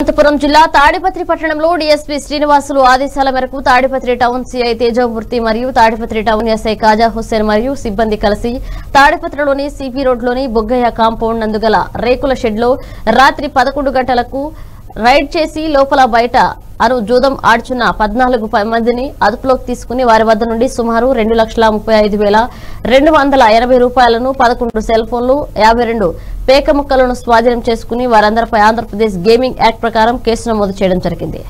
అనంతపురం జిల్లా తాడిపత్రి పట్టణంలో డీఎస్పీ శ్రీనివాసులు ఆదేశాల మేరకు తాడిపత్రి టౌన్ సిఐ తేజమూర్తి మరియు తాడిపత్రి టౌన్ ఎస్ఐ కాజా హుస్సేన్ మరియు సిబ్బంది కలిసి తాడిపత్రిలోని సిపి రోడ్లోని బొగ్గయ్య కాంపౌండ్ నందుగల రేకుల షెడ్లో రాత్రి పదకొండు గంటలకు రైడ్ చేసి లోపల బయట అను జూదం ఆడుచున్న పద్నాలుగు ప- మందిని అదుపులోకి తీసుకుని వారి వద్ద నుండి సుమారు రెండు లక్షల ముప్పై ఐదు వేల రెండు వందల ఎనభై రూపాయలను పదకొండు సెల్ ఫోన్లు యాభై రెండు పేక ముక్కలను స్వాధీనం చేసుకుని వారందరిపై ఆంధ్రప్రదేశ్ గేమింగ్ యాక్ట్ ప్రకారం కేసు నమోదు చేయడం జరిగింది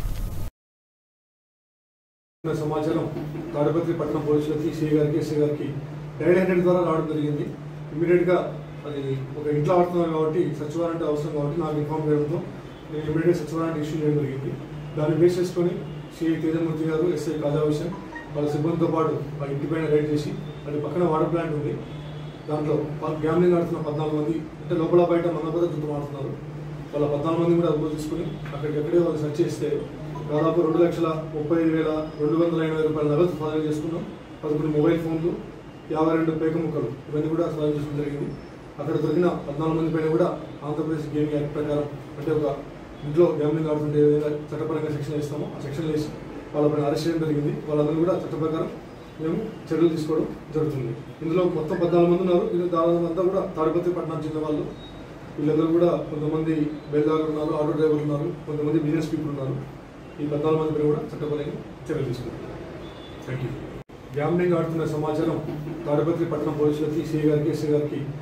ఉన్న సమాచారం తాడిపత్రి పట్టణం పోలీసులకి సిఐ గారికి ఎస్ఐ గారికి డైరెక్ట్ హ్యాండెడ్ ద్వారా రావడం జరిగింది ఇమీడియట్ గా అది ఒక ఇంట్లో ఆడుతున్నారు కాబట్టి సచ్ వారెంట్ అవసరం కాబట్టి నాకు ఇన్ఫార్మ్ చేయడంతో నేను ఇమీడియట్ సచ్ వారెంట్ ఇష్యూ చేయడం జరిగింది దాన్ని బేస్ చేసుకొని సిఐ తేజమూర్తి గారు ఎస్ఐ కాజా హుసేన్ వాళ్ళ సిబ్బందితో పాటు ఆ ఇంటి పైన రైడ్ చేసి అది పక్కన వాటర్ ప్లాంట్ ఉంది దాంట్లో వాళ్ళు గ్యామ్లింగ్ ఆడుతున్న పద్నాలుగు మంది అంటే లోపల బయట మన కూడా దుద్దు ఆడుతున్నారు వాళ్ళ పద్నాలుగు మంది కూడా అదుపు తీసుకుని అక్కడికక్కడే వాళ్ళు సెర్చ్ చేస్తే దాదాపు రెండు లక్షల ముప్పై ఐదు వేల రెండు వందల ఎనభై రూపాయల నగదు స్వాధీనం చేసుకున్నాం పదకొండు మొబైల్ ఫోన్లు యాభై రెండు పేక ముక్కలు ఇవన్నీ కూడా స్వాధీనం చేసుకోవడం జరిగింది అక్కడ దొరికిన పద్నాలుగు మంది పైన కూడా ఆంధ్రప్రదేశ్ గేమింగ్ యాక్ట్ ప్రకారం అంటే ఒక ఇంట్లో గ్యామ్లింగ్ ఆడుతుంటే ఏ విధంగా చట్టపరంగా సెక్షన్ వేస్తామో ఆ సెక్షన్ వేసి వాళ్ళపైన అరెస్ట్ చేయడం జరిగింది వాళ్ళందరూ కూడా చట్ట ప్రకారం మేము చర్యలు తీసుకోవడం జరుగుతుంది ఇందులో మొత్తం పద్నాలుగు మంది ఉన్నారు ఇది దాదాపు అంతా కూడా తాడిపత్రి పట్టణం చెందిన వాళ్ళు వీళ్ళందరూ కూడా కొంతమంది బేల్దారులు ఉన్నారు ఆటో డ్రైవర్లు ఉన్నారు కొంతమంది బిజినెస్ పీపుల్ ఉన్నారు ఈ పద్నాలుగు మంది పైన కూడా చట్టపరంగా చర్యలు తీసుకుంటారు థ్యాంక్ యూ గ్యామ్లింగ్ ఆడుతున్న సమాచారం తాడిపత్రి పట్టణం పోలీసులకి సిఐ గారికి ఎస్ఐ గారికి